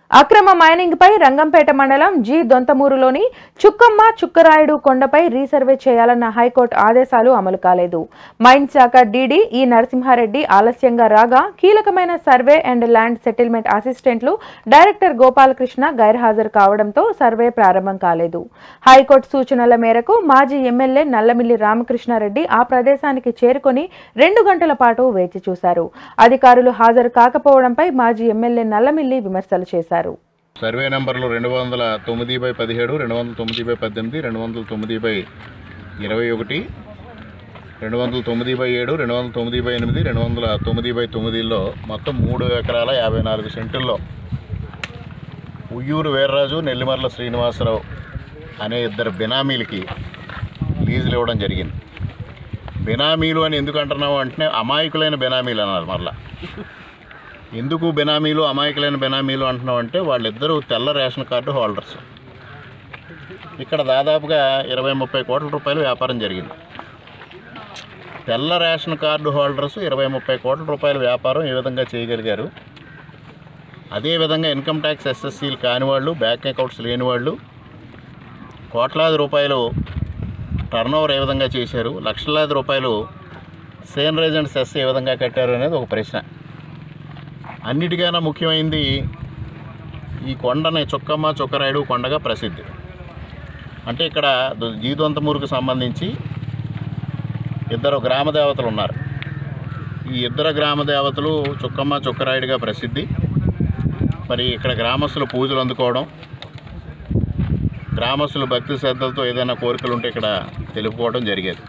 అక్రమ మైనింగ్ పై రంగంపేట మండలం జి దొంతమూరులోని చుక్కమ్మ చుక్కరాయుడు కొండపై రీసర్వే చేయాలన్న హైకోర్టు ఆదేశాలు అమలు కాలేదు మైన్ శాఖ డీడీ ఈ నరసింహారెడ్డి ఆలస్యంగా రాగా కీలకమైన సర్వే అండ్ ల్యాండ్ సెటిల్మెంట్ అసిస్టెంట్లు డైరెక్టర్ గోపాలకృష్ణ గైర్హాజరు కావడంతో సర్వే ప్రారంభం కాలేదు హైకోర్టు సూచనల మేరకు మాజీ ఎమ్మెల్యే నల్లమిల్లి రామకృష్ణారెడ్డి ఆ ప్రదేశానికి చేరుకొని రెండు గంటల పాటు వేచి చూశారు అధికారులు హాజరు కాకపోవడంపై మాజీ ఎమ్మెల్యే నల్లమిల్లి విమర్శలు చేశారు సర్వే నెంబర్లు రెండు వందల తొమ్మిది బై పదిహేడు రెండు వందల తొమ్మిది బై పద్దెనిమిది రెండు వందల తొమ్మిది బై ఇరవై ఒకటి రెండు వందల తొమ్మిది బై ఏడు రెండు వందల తొమ్మిది బై ఎనిమిది రెండు వందల తొమ్మిది బై తొమ్మిదిలో మొత్తం మూడు ఎకరాల యాభై నాలుగు సెంటుల్లో ఉయ్యూరు వీర్రాజు నెల్లిమర్ల శ్రీనివాసరావు అనే ఇద్దరు బినామీలకి లీజులు ఇవ్వడం జరిగింది బినామీలు అని ఎందుకు అంటున్నావు అంటే అమాయకులైన బినామీలు అన్నారు మరలా ఎందుకు బెనామీలు అమాయకులైన బెనామీలు అంటున్నాం అంటే వాళ్ళిద్దరూ తెల్ల రేషన్ కార్డు హోల్డర్స్ ఇక్కడ దాదాపుగా ఇరవై ముప్పై కోట్ల రూపాయలు వ్యాపారం జరిగింది తెల్ల రేషన్ కార్డు హోల్డర్స్ ఇరవై ముప్పై కోట్ల రూపాయల వ్యాపారం ఏ విధంగా చేయగలిగారు అదేవిధంగా ఇన్కమ్ ట్యాక్స్ ఎస్ఎస్సీలు కాని వాళ్ళు బ్యాంక్ అకౌంట్స్ లేని వాళ్ళు కోట్లాది రూపాయలు టర్న్ ఓవర్ ఏ విధంగా చేశారు లక్షలాది రూపాయలు సేనరైజ్ అండ్ సెస్ ఏ విధంగా కట్టారు అనేది ఒక ప్రశ్న అన్నిటికైనా ముఖ్యమైనది ఈ కొండని చుక్కమ్మ చుక్కరాయుడు కొండగా ప్రసిద్ధి అంటే ఇక్కడ దు- జీదొంతమూరుకు సంబంధించి ఇద్దరు గ్రామ దేవతలు ఉన్నారు ఈ ఇద్దరు గ్రామ దేవతలు చుక్కమ్మ చుక్కరాయుడుగా ప్రసిద్ధి మరి ఇక్కడ గ్రామస్తులు పూజలు అందుకోవడం గ్రామస్తులు భక్తి శ్రద్ధలతో ఏదైనా కోరికలు ఉంటే ఇక్కడ తెలుపుకోవడం జరిగేది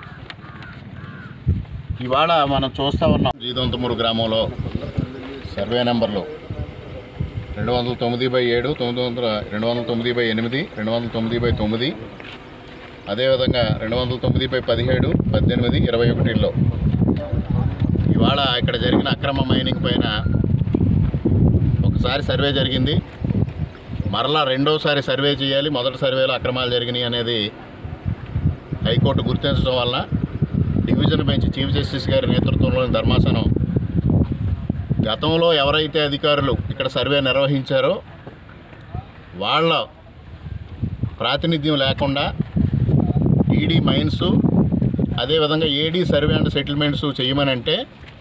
ఇవాళ మనం చూస్తూ ఉన్నాం జీదొంతమూరు గ్రామంలో సర్వే నెంబర్లు రెండు వందల తొమ్మిది బై ఏడు తొమ్మిది వందల రెండు వందల తొమ్మిది బై ఎనిమిది రెండు వందల తొమ్మిది బై తొమ్మిది అదేవిధంగా రెండు వందల తొమ్మిది బై పదిహేడు పద్దెనిమిది ఇరవై ఒకటిలో ఇవాళ ఇక్కడ జరిగిన అక్రమ మైనింగ్ పైన ఒకసారి సర్వే జరిగింది మరలా రెండోసారి సర్వే చేయాలి మొదటి సర్వేలో అక్రమాలు జరిగినాయి అనేది హైకోర్టు గుర్తించడం వలన డివిజన్ బెంచ్ చీఫ్ జస్టిస్ గారి నేతృత్వంలోని ధర్మాసనం గతంలో ఎవరైతే అధికారులు ఇక్కడ సర్వే నిర్వహించారో వాళ్ళ ప్రాతినిధ్యం లేకుండా ఈడీ మైన్స్ అదేవిధంగా ఏడీ సర్వే అండ్ సెటిల్మెంట్స్ చేయమనంటే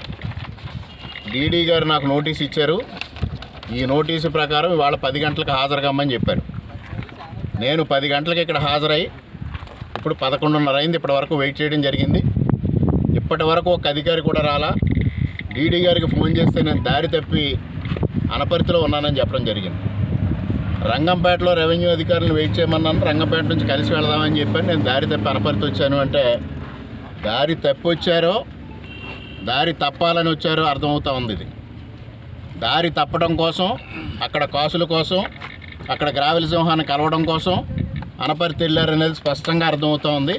డీడీ గారు నాకు నోటీస్ ఇచ్చారు ఈ నోటీసు ప్రకారం ఇవాళ పది గంటలకు హాజరు కమ్మని చెప్పారు నేను పది గంటలకు ఇక్కడ హాజరై ఇప్పుడు పదకొండున్నర అయింది ఇప్పటి వరకు వెయిట్ చేయడం జరిగింది ఇప్పటి వరకు ఒక అధికారి కూడా రాలా డీడీ గారికి ఫోన్ చేస్తే నేను దారి తప్పి అనపర్తిలో ఉన్నానని చెప్పడం జరిగింది రంగంపేటలో రెవెన్యూ అధికారులను వెయిట్ చేయమన్నాను రంగంపేట నుంచి కలిసి వెళదామని చెప్పాను నేను దారి తప్పి అనపర్తి వచ్చాను అంటే దారి తప్పి వచ్చారో దారి తప్పాలని వచ్చారో అర్థమవుతా ఉంది ఇది దారి తప్పడం కోసం అక్కడ కాసుల కోసం అక్కడ గ్రావెల సింహాన్ని కలవడం కోసం అనపర్తి వెళ్ళారనేది స్పష్టంగా అర్థమవుతా ఉంది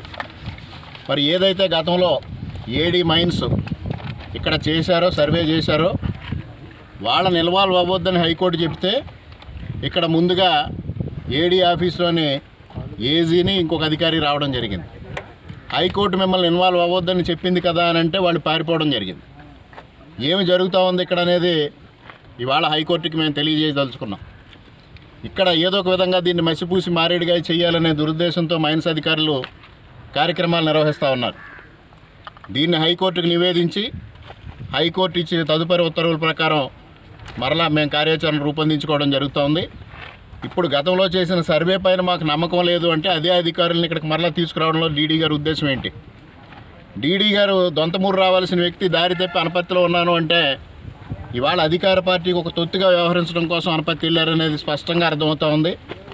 మరి ఏదైతే గతంలో ఏడీ మైన్స్ ఇక్కడ చేశారో సర్వే చేశారో వాళ్ళని ఇన్వాల్వ్ అవ్వద్దని హైకోర్టు చెప్తే ఇక్కడ ముందుగా ఏడీ ఆఫీస్లోని ఏజీని ఇంకొక అధికారి రావడం జరిగింది హైకోర్టు మిమ్మల్ని ఇన్వాల్వ్ అవ్వద్దని చెప్పింది కదా అని అంటే వాళ్ళు పారిపోవడం జరిగింది ఏమి జరుగుతూ ఉంది ఇక్కడ అనేది ఇవాళ హైకోర్టుకి మేము తెలియజేయదలుచుకున్నాం ఇక్కడ ఏదో ఒక విధంగా దీన్ని మసిపూసి మారేడుగా చేయాలనే దురుద్దేశంతో మైన్స్ అధికారులు కార్యక్రమాలు నిర్వహిస్తూ ఉన్నారు దీన్ని హైకోర్టుకు నివేదించి హైకోర్టు ఇచ్చిన తదుపరి ఉత్తర్వుల ప్రకారం మరలా మేము కార్యాచరణ రూపొందించుకోవడం జరుగుతోంది ఇప్పుడు గతంలో చేసిన సర్వే పైన మాకు నమ్మకం లేదు అంటే అదే అధికారులను ఇక్కడికి మరలా తీసుకురావడంలో డీడీ గారి ఉద్దేశం ఏంటి డీడీ గారు దొంతమూరు రావాల్సిన వ్యక్తి దారి తప్పి అనపత్తిలో ఉన్నాను అంటే ఇవాళ అధికార పార్టీకి ఒక తొత్తుగా వ్యవహరించడం కోసం అనపత్తి వెళ్ళారనేది స్పష్టంగా అర్థమవుతా ఉంది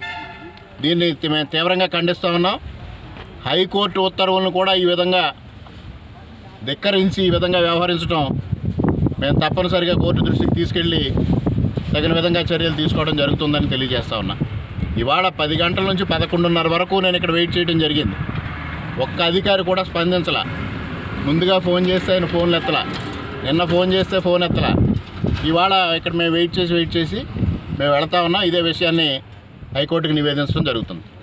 దీన్ని తి- మేము తీవ్రంగా ఖండిస్తూ ఉన్నాం హైకోర్టు ఉత్తర్వులను కూడా ఈ విధంగా ధిక్కరించి ఈ విధంగా వ్యవహరించడం మేము తప్పనిసరిగా కోర్టు దృష్టికి తీసుకెళ్ళి తగిన విధంగా చర్యలు తీసుకోవడం జరుగుతుందని తెలియజేస్తా ఉన్నా ఇవాళ పది గంటల నుంచి పదకొండున్నర వరకు నేను ఇక్కడ వెయిట్ చేయడం జరిగింది ఒక్క అధికారి కూడా స్పందించలా ముందుగా ఫోన్ చేస్తే ఆయన ఫోన్లు ఎత్తలా నిన్న ఫోన్ చేస్తే ఫోన్ ఎత్తలా ఇవాళ ఇక్కడ మేము వెయిట్ చేసి వెయిట్ చేసి మేము వెళతా ఉన్నాం ఇదే విషయాన్ని హైకోర్టుకి నివేదించడం జరుగుతుంది